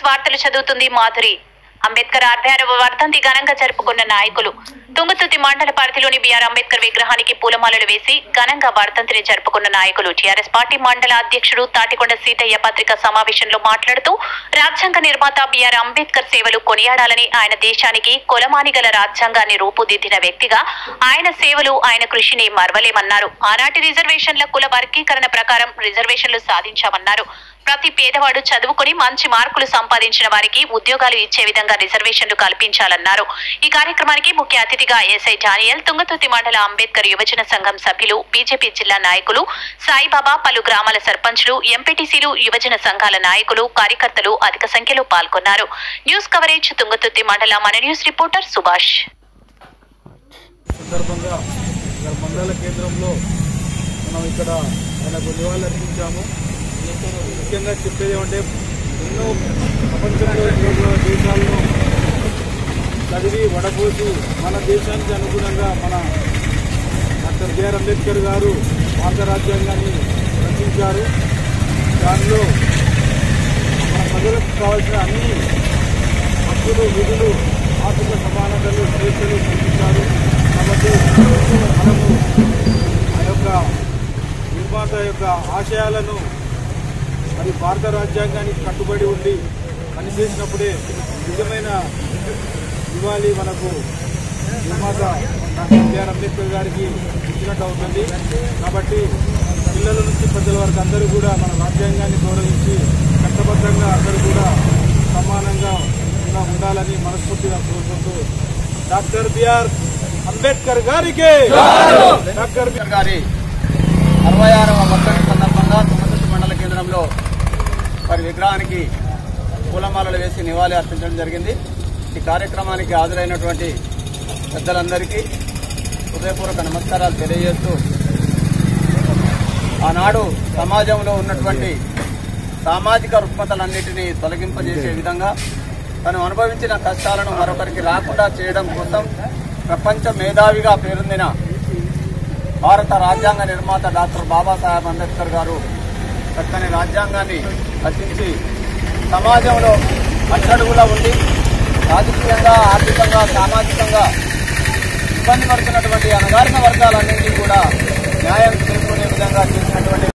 వార్తలు చదువుతుంది మాధురి అంబేద్కర్ ఆధ్వర్య వర్ధంతి ఘనంగా జరుపుకున్న నాయకులు తుంగతుర్తి మండల పరిధిలోని బిఆర్ అంబేద్కర్ విగ్రహానికి పూలమాలలు వేసి ఘనంగా వర్ధంతిని జరుపుకున్న నాయకులు టీఆర్ఎస్ పార్టీ మండల అధ్యక్షుడు తాటికొండ సీతయ్య పత్రిక సమావేశంలో మాట్లాడుతూ రాజ్యాంగ నిర్మాత బిఆర్ అంబేద్కర్ సేవలు కొనియాడాలని ఆయన దేశానికి కొలమాని గల రాజ్యాంగాన్ని రూపుదిద్దిన వ్యక్తిగా ఆయన సేవలు ఆయన కృషిని మరవలేమన్నారు ఆనాటి రిజర్వేషన్ల కుల వర్గీకరణ ప్రకారం రిజర్వేషన్లు సాధించామన్నారు ప్రతి పేదవాడు చదువుకుని మంచి మార్కులు సంపాదించిన వారికి ఉద్యోగాలు ఇచ్చే విధంగా రిజర్వేషన్లు కల్పించాలన్నారు ఈ కార్యక్రమానికి ముఖ్య అతిథిగా ఎస్ఐ డానియల్ తుంగతుర్తి మండల అంబేద్కర్ యువజన సంఘం సభ్యులు బీజేపీ జిల్లా నాయకులు సాయిబాబా పలు గ్రామాల సర్పంచ్లు ఎంపీటీసీలు యువజన సంఘాల నాయకులు కార్యకర్తలు అధిక సంఖ్యలో పాల్గొన్నారు న్యూస్ కవరేజ్ తుంగతుర్తి మండల మన న్యూస్ రిపోర్టర్ సుభాష్ సందర్భంగా ఇక్కడ మండల కేంద్రంలో మనం ఇక్కడ ఆయనకు నివాళులు అర్పించాము ముఖ్యంగా చెప్పేది ఏమంటే ఎన్నో ప్రపంచంలో ఎన్నో దేశాలను చదివి వడపోసి మన దేశానికి అనుగుణంగా మన డాక్టర్ బిఆర్ అంబేద్కర్ గారు భారత రాజ్యాంగాన్ని రచించారు దానిలో మన ప్రజలకు కావాల్సిన అన్ని హక్కులు విధులు ఆర్థిక సమానతలు స్వేచ్ఛలు కల్పించారు కాబట్టి మనము ఆ యొక్క నిర్మాత యొక్క ఆశయాలను మరి భారత రాజ్యాంగానికి కట్టుబడి ఉండి పనిచేసినప్పుడే నిజమైన ఇవ్వాలి మనకు నిర్మాత డాక్టర్ బిఆర్ అంబేద్కర్ గారికి ఇచ్చినట్టు అవుతుంది కాబట్టి పిల్లల నుంచి పెద్దల వరకు అందరూ కూడా మన రాజ్యాంగాన్ని గౌరవించి చట్టబద్ధంగా అందరూ కూడా సమానంగా ఇలా ఉండాలని మనస్ఫూర్తిగా కోరుకుంటూ డాక్టర్ బిఆర్ అంబేద్కర్ గారికి డాక్టర్ అంబేద్కర్ గారి అరవై ఆరవ వర్ధంతి సందర్భంగా తుమ్మతుర్తి మండల కేంద్రంలో వారి విగ్రహానికి పూలమాలలు వేసి నివాళి అర్పించడం జరిగింది ఈ కార్యక్రమానికి హాజరైనటువంటి పెద్దలందరికీ హృదయపూర్వక నమస్కారాలు తెలియజేస్తూ ఆనాడు సమాజంలో ఉన్నటువంటి సామాజిక రుగ్మతలన్నిటినీ తొలగింపజేసే విధంగా తను అనుభవించిన కష్టాలను మరొకరికి రాకుండా చేయడం కోసం ప్రపంచ మేధావిగా పేరొందిన భారత రాజ్యాంగ నిర్మాత డాక్టర్ బాబాసాహెబ్ అంబేద్కర్ గారు చక్కని రాజ్యాంగాన్ని రచించి సమాజంలో అట్టడుగులా ఉండి రాజకీయంగా ఆర్థికంగా సామాజికంగా ఇబ్బంది పడుతున్నటువంటి అణగారిన వర్గాలన్నింటినీ కూడా న్యాయం చేసుకునే విధంగా చేసినటువంటి